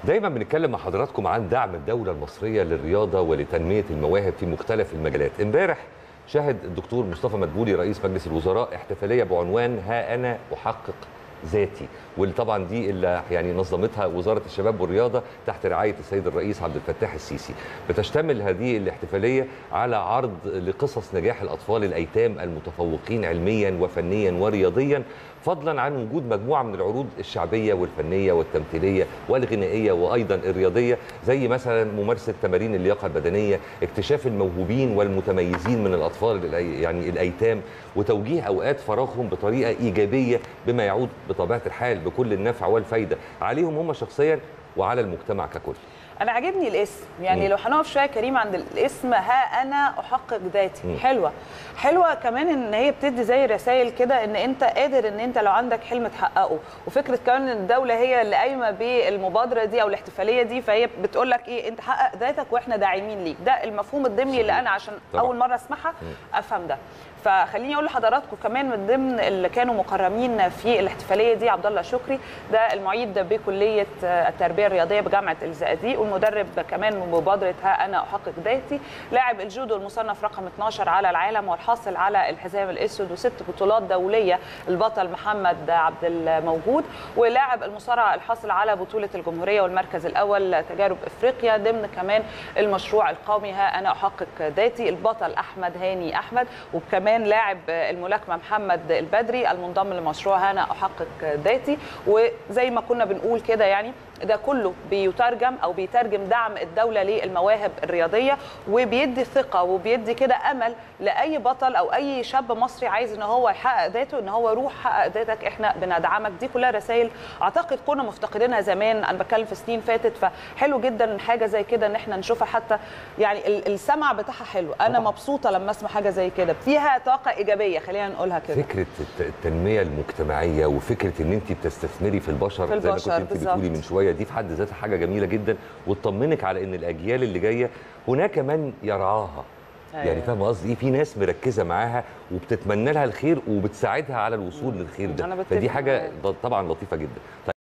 دايما بنتكلم مع حضراتكم عن دعم الدولة المصرية للرياضة ولتنمية المواهب في مختلف المجالات امبارح شهد الدكتور مصطفى مدبولي رئيس مجلس الوزراء احتفالية بعنوان ها أنا أحقق ذاتي واللي طبعا دي اللي يعني نظمتها وزاره الشباب والرياضه تحت رعايه السيد الرئيس عبد الفتاح السيسي بتشتمل هذه الاحتفاليه على عرض لقصص نجاح الاطفال الايتام المتفوقين علميا وفنيا ورياضيا فضلا عن وجود مجموعه من العروض الشعبيه والفنيه والتمثيليه والغنائيه وايضا الرياضيه زي مثلا ممارسه تمارين اللياقه البدنيه اكتشاف الموهوبين والمتميزين من الاطفال يعني الايتام وتوجيه اوقات فراغهم بطريقه ايجابيه بما يعود بطبيعه الحال بكل النفع والفايده عليهم هم شخصيا وعلى المجتمع ككل انا عاجبني الاسم يعني لو هنقف شويه كريم عند الاسم ها انا احقق ذاتي مم. حلوه حلوه كمان ان هي بتدي زي رسائل كده ان انت قادر ان انت لو عندك حلم تحققه وفكره كمان ان الدوله هي اللي قايمه بالمبادره دي او الاحتفاليه دي فهي بتقول لك ايه انت حقق ذاتك واحنا داعمين ليك ده المفهوم الضمني اللي انا عشان طبعاً. اول مره اسمعها افهم ده فخليني اقول لحضراتكم كمان من ضمن اللي كانوا مكرمين في الاحتفاليه دي عبد الله شكري ده المعيد بكليه التربيه الرياضيه بجامعه الزقازيق والمدرب كمان من مبادره ها انا احقق ذاتي لاعب الجودو المصنف رقم 12 على العالم والحاصل على الحزام الاسود وست بطولات دوليه البطل محمد عبد الموجود ولاعب المصارعه الحاصل على بطوله الجمهوريه والمركز الاول تجارب افريقيا ضمن كمان المشروع القومي ها انا احقق ذاتي البطل احمد هاني احمد وكمان لاعب الملاكمه محمد البدري المنضم لمشروع هنا احقق ذاتي وزي ما كنا بنقول كده يعني ده كله بيترجم او بيترجم دعم الدوله للمواهب الرياضيه وبيدي ثقه وبيدي كده امل لاي بطل او اي شاب مصري عايز ان هو يحقق ذاته ان هو روح حقق ذاتك احنا بندعمك دي كلها رسائل اعتقد كنا مفتقدينها زمان انا بتكلم في سنين فاتت فحلو جدا حاجه زي كده ان احنا نشوفها حتى يعني ال- السمع بتاعها حلو انا طبعاً. مبسوطه لما اسمع حاجه زي كده فيها طاقه ايجابيه خلينا نقولها كده فكره الت- التنميه المجتمعيه وفكره ان انت بتستثمري في البشر في زي ما كنت البشر، انت بالظبط. بتقولي من شويه دي في حد ذاتها حاجه جميله جدا وتطمنك على ان الاجيال اللي جايه هناك من يرعاها يعني أيوة. فاهم قصدي إيه؟ في ناس مركزه معاها وبتتمنى لها الخير وبتساعدها على الوصول للخير ده أنا بتفق فدي حاجه معاك. طبعا لطيفه جدا